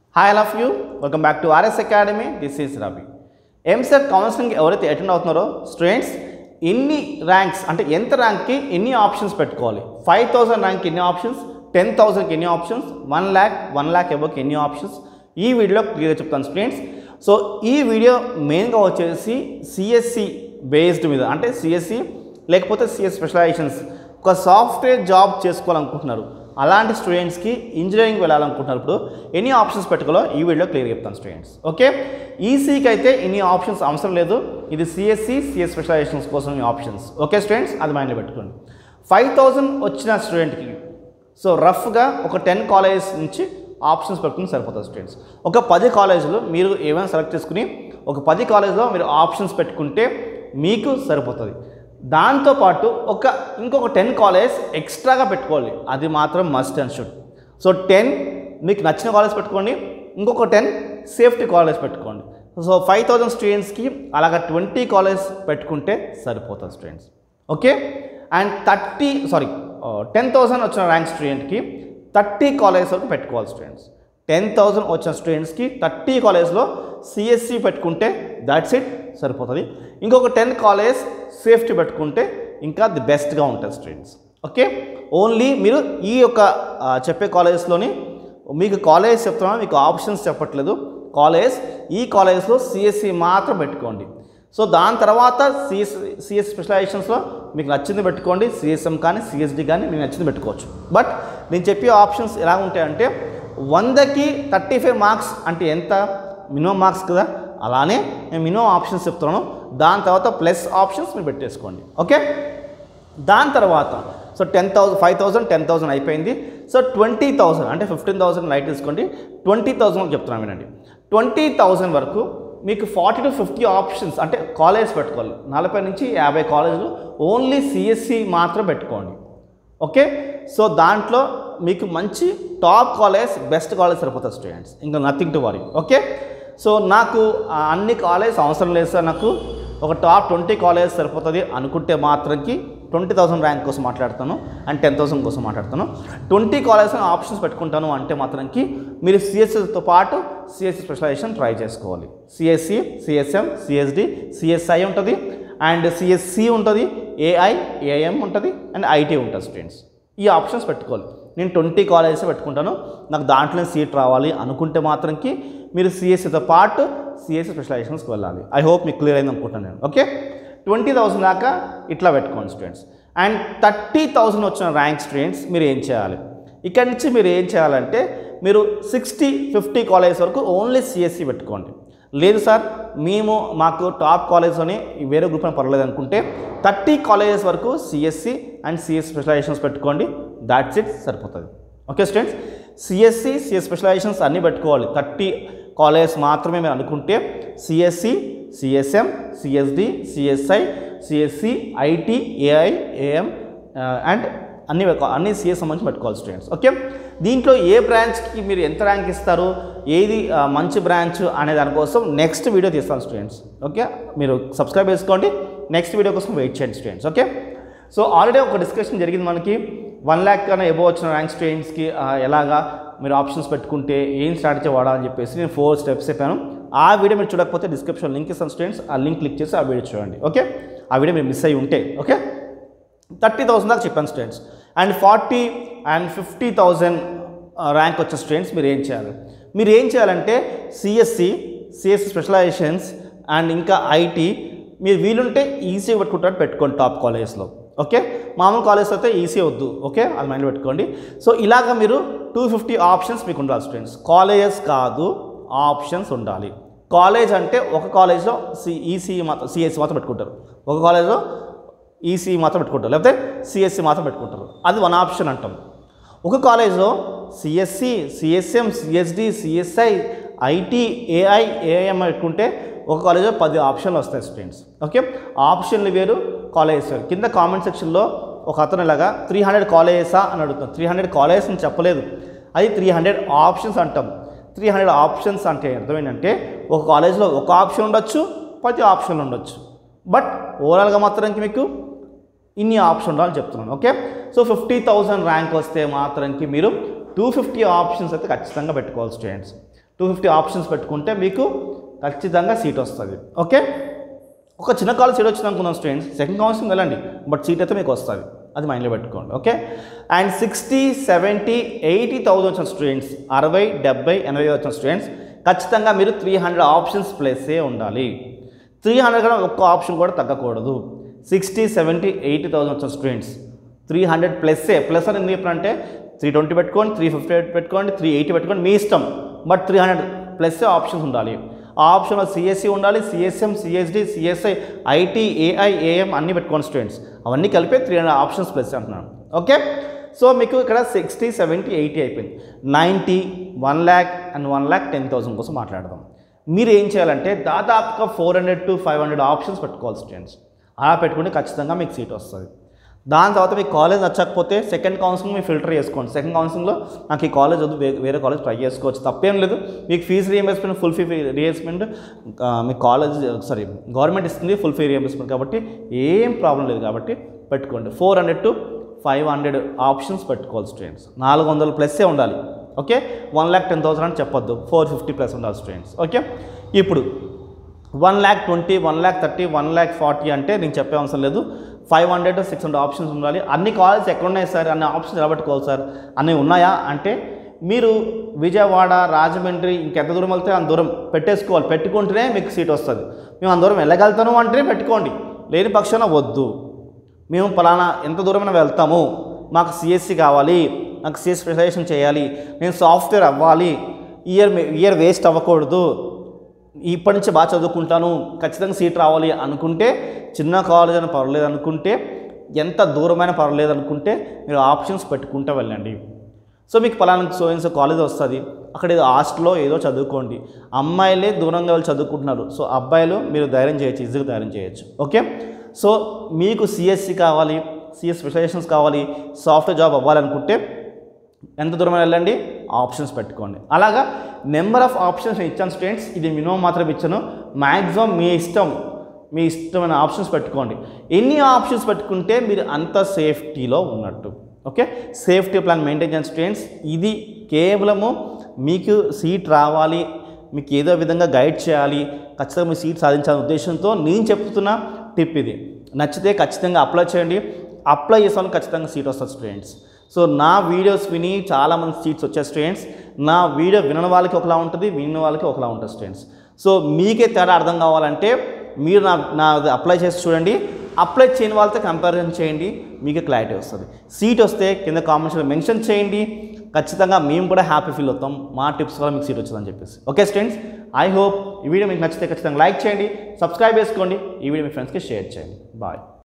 hi all of you welcome back to RS academy this is Ravi EAMCET counselling ఎవరైతే attend అవుతున్నారో students ఎన్ని ranks అంటే ఎంత ర్యాంక్కి ఎన్ని ఆప్షన్స్ పెట్టుకోవాలి ఫైవ్ థౌసండ్ ర్యాంక్ ఎన్ని ఆప్షన్స్ టెన్ థౌసండ్కి ఎన్ని options one lakh one lakh ఎబోకి ఎన్ని ఆప్షన్స్ ఈ వీడియోలో క్లియర్గా చెప్తాను స్టూడెంట్స్ సో ఈ వీడియో మెయిన్గా వచ్చేసి సిఎస్సి బేస్డ్ మీద అంటే సిఎస్సి లేకపోతే సిఎస్ స్పెషలైజేషన్స్ ఒక సాఫ్ట్వేర్ జాబ్ చేసుకోవాలనుకుంటున్నారు అలాంటి స్టూడెంట్స్కి ఇంజనీరింగ్ వెళ్ళాలనుకుంటున్నారు ఇప్పుడు ఎన్ని ఆప్షన్స్ పెట్టుకోవాలో ఈ వీడియో క్లియర్ చెప్తాను స్టూడెంట్స్ ఓకే ఈసీకి అయితే ఇన్ని ఆప్షన్స్ అవసరం లేదు ఇది సిఎస్సి సిఎస్ స్పెషలైజేషన్స్ కోసం ఈ ఆప్షన్స్ ఓకే స్టూడెంట్స్ అది మైండ్లో పెట్టుకోండి ఫైవ్ థౌజండ్ వచ్చిన స్టూడెంట్కి సో రఫ్గా ఒక టెన్ కాలేజెస్ నుంచి ఆప్షన్స్ పెట్టుకుని సరిపోతుంది స్టూడెంట్స్ ఒక పది కాలేజీలు మీరు ఏమైనా సెలెక్ట్ చేసుకుని ఒక పది కాలేజ్లో మీరు ఆప్షన్స్ పెట్టుకుంటే మీకు సరిపోతుంది దాంతోపాటు ఒక ఇంకొక టెన్ కాలేజ్ ఎక్స్ట్రాగా పెట్టుకోవాలి అది మాత్రం must and should so ten మీకు నచ్చిన కాలేజ్ పెట్టుకోండి ఇంకొక టెన్ సేఫ్టీ కాలేజ్ పెట్టుకోండి సో ఫైవ్ థౌజండ్ స్టూడెంట్స్కి అలాగ ట్వంటీ కాలేజ్ పెట్టుకుంటే సరిపోతుంది students okay and thirty sorry ten thousand వచ్చిన ర్యాంక్ స్టూడెంట్కి థర్టీ కాలేజ్ వరకు పెట్టుకోవాలి స్టూడెంట్స్ టెన్ థౌసండ్ వచ్చిన స్టూడెంట్స్కి థర్టీ కాలేజ్లో సిఎస్సి పెట్టుకుంటే దాట్స్ ఇట్ సరిపోతుంది ఇంకొక టెన్ కాలేజ్ సేఫ్టీ పెట్టుకుంటే ఇంకా ది బెస్ట్గా ఉంటుంది స్టూడెంట్స్ ఓకే ఓన్లీ మీరు ఈ యొక్క ఆ, చెప్పే కాలేజెస్లోని మీకు కాలేజ్ చెప్తున్నాను మీకు ఆప్షన్స్ చెప్పట్లేదు కాలేజ్ ఈ కాలేజ్లో సిఎస్సి మాత్రం పెట్టుకోండి సో దాని తర్వాత సిఎస్ సిఎస్ స్పెషలైజేషన్స్లో మీకు నచ్చింది పెట్టుకోండి సిఎస్ఎం కానీ సిఎస్డి కానీ మీకు నచ్చింది పెట్టుకోవచ్చు బట్ నేను చెప్పే ఆప్షన్స్ ఎలా ఉంటాయంటే వందకి థర్టీ ఫైవ్ మార్క్స్ అంటే ఎంత మినిమం మార్క్స్ కదా అలానే నేను మినిమం ఆప్షన్స్ చెప్తున్నాను దాని తర్వాత ప్లస్ ఆప్షన్స్ మీరు పెట్టేసుకోండి ఓకే దాని తర్వాత so ten thousand five thousand ten thousand అయిపోయింది సో ట్వంటీ థౌసండ్ అంటే ఫిఫ్టీన్ థౌసండ్ లైట్ తీసుకోండి ట్వంటీ థౌసండ్ చెప్తున్నాను వినండి ట్వంటీ థౌసండ్ వరకు మీకు ఫార్టీ టు ఫిఫ్టీ ఆప్షన్స్ అంటే కాలేజ్ పెట్టుకోవాలి నలభై నుంచి యాభై కాలేజీలు ఓన్లీ సిఎస్సి మాత్రం పెట్టుకోండి ఓకే సో దాంట్లో మీకు మంచి టాప్ కాలేజ్ బెస్ట్ కాలేజ్ సరిపోతుంది స్టూడెంట్స్ ఇంకా nothing to worry okay so నాకు ఆ అన్ని కాలేజ్ అవసరం లేదు సార్ నాకు ఒక టాప్ ట్వంటీ కాలేజ్ సరిపోతుంది అనుకుంటే మాత్రంకి ట్వంటీ థౌసండ్ ర్యాంక్ కోసం మాట్లాడతాను అండ్ టెన్ థౌసండ్ కోసం మాట్లాడతాను ట్వంటీ కాలేజ్ ఆప్షన్స్ పెట్టుకుంటాను అంటే మాత్రంకి మీరు సిఎస్సితో పాటు సిఎస్సి స్పెషలైజేషన్ ట్రై చేసుకోవాలి సిఎస్సి సిఎస్ఎం సిఎస్డి సిఎస్ఐ ఉంటుంది అండ్ సిఎస్సి ఉంటుంది ఏఐ ఏఎం ఉంటుంది అండ్ ఐటీ ఉంటుంది స్టూడెంట్స్ ఈ ఆప్షన్స్ పెట్టుకోవాలి నేను ట్వంటీ కాలేజెస్ పెట్టుకుంటాను నాకు దాంట్లో సీట్ రావాలి అనుకుంటే మాత్రంకి మీరు సిఎస్సితో పాటు సిఎస్సి స్పెషలైజేషన్స్కి వెళ్ళాలి ఐ హోప్ మీకు క్లియర్ అయింది అనుకుంటాను నేను ఓకే ట్వంటీ థౌసండ్ దాకా ఇట్లా పెట్టుకోండి స్టూడెంట్స్ అండ్ థర్టీ థౌసండ్ వచ్చిన ర్యాంక్ స్టూడెంట్స్ మీరు ఏం చేయాలి ఇక్కడి నుంచి మీరు ఏం చేయాలంటే మీరు సిక్స్టీ ఫిఫ్టీ కాలేజ్ వరకు ఓన్లీ సిఎస్సి పెట్టుకోండి లేదు సార్ మేము మాకు టాప్ కాలేజ్లోనే వేరే గ్రూప్ అని పర్లేదు అనుకుంటే థర్టీ కాలేజెస్ వరకు సిఎస్సి అండ్ సిఎస్ స్పెషలైజేషన్స్ పెట్టుకోండి దాట్స్ ఇట్ సరిపోతుంది okay students CSC CS specialisations అన్నీ పెట్టుకోవాలి థర్టీ కాలేజెస్ మాత్రమే మీరు అనుకుంటే CSC CSM CSD CSI CSC IT AI AM and అన్ని పెట్టుకో- అన్ని సిఎస్ సంబంధించి పెట్టుకోవాలి స్టూడెంట్స్ ఓకే దీంట్లో ఏ బ్రాంచ్కి మీరు ఎంత ర్యాంక్ ఇస్తారు ఏది ఆ, మంచి బ్రాంచ్ అనే దానికోసం నెక్స్ట్ వీడియో తీస్తాను స్టూడెంట్స్ ఓకే మీరు సబ్స్క్రైబ్ చేసుకోండి నెక్స్ట్ వీడియో కోసం వెయిట్ చేయండి స్టూడెంట్స్ ఓకే సో ఆల్రెడీ ఒక డిస్కషన్ జరిగింది మనకి వన్ ల్యాక్ కన్నా ఎబో వచ్చిన ర్యాంక్ స్టూడెంట్స్కి ఆ, ఎలాగా మీరు ఆప్షన్స్ పెట్టుకుంటే ఏం స్ట్రాటజీ వాడాలని చెప్పేసి నేను ఫోర్ స్టెప్స్ చెప్పాను ఆ వీడియో మీరు చూడకపోతే డిస్క్రిప్షన్ లింక్ ఇస్తాను స్టూడెంట్స్ ఆ లింక్ క్లిక్ చేసి ఆ వీడియో చూడండి ఓకే ఆ వీడియో మీరు మిస్ అయ్యి ఉంటే ఓకే థర్టీ థౌసండ్ దాకా చెప్పాను students and forty and fifty thousand rank వచ్చిన స్టూడెంట్స్ మీరు ఏం చేయాలి మీరు ఏం చేయాలంటే సిఎస్సి సిఎస్సి స్పెషలైజేషన్స్ అండ్ ఇంకా ఐటీ మీరు వీలుంటే ఈసీ పెట్టుకుంటారు పెట్టుకోండి టాప్ కాలేజెస్లో ఓకే మామూలు కాలేజ్ అయితే ఈసీ వద్దు ఓకే అది మైండ్ పెట్టుకోండి సో ఇలాగ మీరు టూ ఫిఫ్టీ ఆప్షన్స్ మీకు ఉండాలి స్టూడెంట్స్ కాలేజెస్ కాదు ఆప్షన్స్ ఉండాలి కాలేజ్ అంటే ఒక కాలేజ్లో సి ఈసీ మాత్రం సిఎస్సి మాత్రం పెట్టుకుంటారు ఒక కాలేజ్లో ఈసీ మాత్రం పెట్టుకుంటారు లేకపోతే సిఎస్సి మాత్రం పెట్టుకుంటారు అది వన్ ఆప్షన్ అంటాం ఒక కాలేజ్లో CSC CSM CSD CSI IT AI AIM పెట్టుకుంటే ఒక కాలేజ్లో పది ఆప్షన్లు వస్తాయి స్టూడెంట్స్ ఓకే ఆప్షన్లు వేరు కాలేజెస్ వేరు కింద కామెంట్ సెక్షన్లో ఒక అతను ఇలాగా త్రీ హండ్రెడ్ కాలేజెసా అని అడుగుతాం త్రీ హండ్రెడ్ కాలేజెస్ అని చెప్పలేదు అది త్రీ హండ్రెడ్ ఆప్షన్స్ అంటాం త్రీ హండ్రెడ్ ఆప్షన్స్ అంటే అర్థం ఏంటంటే ఒక కాలేజ్లో ఒక ఆప్షన్ ఉండొచ్చు పది ఆప్షన్లు ఉండొచ్చు బట్ ఓవరాల్గా మాత్రానికి మీకు ఇన్ని ఆప్షన్ ఉండాలని చెప్తున్నాను okay so fifty thousand rank వస్తే మాత్రానికి మీరు టూ ఫిఫ్టీ ఆప్షన్స్ అయితే ఖచ్చితంగా పెట్టుకోవాలి స్టూడెంట్స్ టూ ఫిఫ్టీ ఆప్షన్స్ పెట్టుకుంటే మీకు ఖచ్చితంగా సీట్ వస్తుంది ఓకే ఒక చిన్న కాలేజ్ సీట్ వచ్చింది అనుకున్నాం స్టూడెంట్స్ సెకండ్ కౌన్సిలింగ్ వెళ్ళండి బట్ సీట్ అయితే మీకు వస్తుంది అది మైండ్లో పెట్టుకోండి okay and sixty seventy eighty thousand వచ్చిన స్టూడెంట్స్ అరవై డెబ్బై ఎనభై వచ్చిన స్టూడెంట్స్ ఖచ్చితంగా మీరు త్రీ హండ్రెడ్ ఆప్షన్స్ ప్లేసే ఉండాలి త్రీ హండ్రెడ్ కన్నా ఒక్క ఆప్షన్ కూడా తగ్గకూడదు సిక్స్టీ సెవెంటీ ఎయిటీ థౌసండ్ వచ్చిన స్టూడెంట్స్ త్రీ హండ్రెడ్ ప్లస్సే ప్లస్ అని ఎందుకు చెప్పారంటే త్రీ ట్వంటీ పెట్టుకోండి త్రీ ఫిఫ్టీ పెట్టుకోండి త్రీ ఎయిటీ పెట్టుకోండి మీ ఇష్టం బట్ త్రీ హండ్రెడ్ ప్లస్సే ఆప్షన్స్ ఉండాలి ఆ ఆప్షన్లో సిఎస్సి ఉండాలి CSM CSD CSI IT AI AM అన్నీ పెట్టుకోండి స్టూడెంట్స్ అవన్నీ కలిపి త్రీ హండ్రెడ్ ఆప్షన్స్ ప్లస్ అంటున్నాను ఓకే సో మీకు ఇక్కడ సిక్స్టీ సెవెంటీ ఎయిటీ అయిపోయింది ninety one lakh and one lakh ten thousand కోసం మాట్లాడదాం మీరు ఏం చేయాలంటే దాదాపుగా four hundred to five hundred options పెట్టుకోవాలి స్టూడెంట్స్ అలా పెట్టుకుంటే ఖచ్చితంగా మీకు సీట్ వస్తుంది దాని తర్వాత మీకు కాలేజ్ నచ్చకపోతే సెకండ్ కౌన్సిలింగ్ మీరు ఫిల్టర్ చేసుకోండి సెకండ్ కౌన్సిలింగ్లో నాకు ఈ కాలేజ్ వద్దు వే- వేరే కాలేజ్ ట్రై చేసుకోవచ్చు తప్పేం లేదు మీకు fees reimbursement full fee reimbursement మీ కాలేజ్ సారీ గవర్నమెంట్ ఇస్తుంది ఫుల్ ఫీ రీఎంబర్స్మెంట్ కాబట్టి ఏం ప్రాబ్లం లేదు కాబట్టి పెట్టుకోండి four hundred to five hundred options పెట్టుకోవాలి స్టూడెంట్స్ నాలుగు వందల ప్లస్సే ఉండాలి okay one lakh ten thousand అని చెప్పొద్దు ఫోర్ ఫిఫ్టీ ప్లస్ ఉండాలి స్టూడెంట్స్ ఓకే ఇప్పుడు one lakh twenty one lakh thirty one lakh forty అంటే నేను చెప్పే అవసరం లేదు five hundred six hundred options ఉండాలి అన్ని కాలేజ్ ఎక్కడ ఉన్నాయి సార్ అన్ని ఆప్షన్స్ ఎలా పెట్టుకోవాలి సార్ అన్నీ ఉన్నాయా అంటే మీరు విజయవాడ రాజమండ్రి ఇంకెంత దూరం వెళ్తే అంత దూరం పెట్టేసుకోవాలి పెట్టుకుంటేనే మీకు సీట్ వస్తుంది మేము అంత దూరం వెళ్ళగలుగుతాను అంటేనే పెట్టుకోండి లేని పక్షాన వద్దు మేము పలానా ఎంత దూరమైనా వెళ్తాము మాకు సిఎస్సి కావాలి నాకు సిఎస్ స్పెషలైజేషన్ చేయాలి నేను సాఫ్ట్వేర్ అవ్వాలి ఇయర్ ఇయర్ వేస్ట్ అవ్వకూడదు ఇప్పటి నుంచి బాగా చదువుకుంటాను ఖచ్చితంగా సీట్ రావాలి అనుకుంటే చిన్న కాలేజ్ అని పర్లేదు అనుకుంటే ఎంత దూరమైన పర్లేదు అనుకుంటే మీరు ఆప్షన్స్ పెట్టుకుంటూ వెళ్ళండి సో మీకు పలానా సో సో కాలేజ్ వస్తుంది అక్కడ ఏదో హాస్టల్లో ఏదో చదువుకోండి అమ్మాయిలే దూరంగా వెళ్ళి చదువుకుంటున్నారు సో అబ్బాయిలు మీరు ధైర్యం చేయొచ్చు ఈజీగా ధైర్యం చేయొచ్చు ఓకే సో మీకు సిఎస్సి కావాలి సిఎస్ స్పెషలైజేషన్స్ కావాలి సాఫ్ట్వేర్ జాబ్ అవ్వాలనుకుంటే ఎంత దూరం వెళ్ళండి ఆప్షన్స్ పెట్టుకోండి అలాగా నెంబర్ ఆఫ్ ఆప్షన్స్ నేను ఇచ్చాను స్టూడెంట్స్ ఇది మినిమం మాత్రం ఇచ్చాను మ్యాక్సిమం మీ ఇష్టం మీ ఇష్టమైన ఆప్షన్స్ పెట్టుకోండి ఎన్ని ఆప్షన్స్ పెట్టుకుంటే మీరు అంత సేఫ్టీలో ఉన్నట్టు ఓకే సేఫ్టీ ప్లాన్ మెయింటైన్ చేయండి స్టూడెంట్స్ ఇది కేవలము మీకు సీట్ రావాలి మీకు ఏదో విధంగా గైడ్ చేయాలి ఖచ్చితంగా మీ సీట్ సాధించాలనే ఉద్దేశంతో నేను చెప్తున్న టిప్ ఇది నచ్చితే ఖచ్చితంగా అప్లై చేయండి అప్లై చేసే వాళ్ళకి ఖచ్చితంగా సీట్ వస్తుంది స్టూడెంట్స్ సో నా వీడియోస్ విని చాలామంది సీట్స్ వచ్చాయి స్టూడెంట్స్ నా వీడియో వినని వాళ్ళకి ఒకలా ఉంటుంది విని వాళ్ళకి ఒకలా ఉంటుంది స్టూడెంట్స్ సో మీకే తేడా అర్థం కావాలంటే మీరు నా నా అప్లై చేసి చూడండి అప్లై చేయని వాళ్ళతో కంపారిజన్ చేయండి మీకు క్లారిటీ వస్తుంది సీట్ వస్తే కింద కామెంట్స్లో మెన్షన్ చేయండి ఖచ్చితంగా మేము కూడా హ్యాపీ ఫీల్ అవుతాం మా టిప్స్ వల్ల మీకు సీట్ వచ్చిందని చెప్పేసి ఓకే స్టూడెంట్స్ ఐ హోప్ ఈ వీడియో మీకు నచ్చితే ఖచ్చితంగా లైక్ చేయండి సబ్స్క్రైబ్ చేసుకోండి ఈ వీడియో మీ ఫ్రెండ్స్కి షేర్ చేయండి బాయ్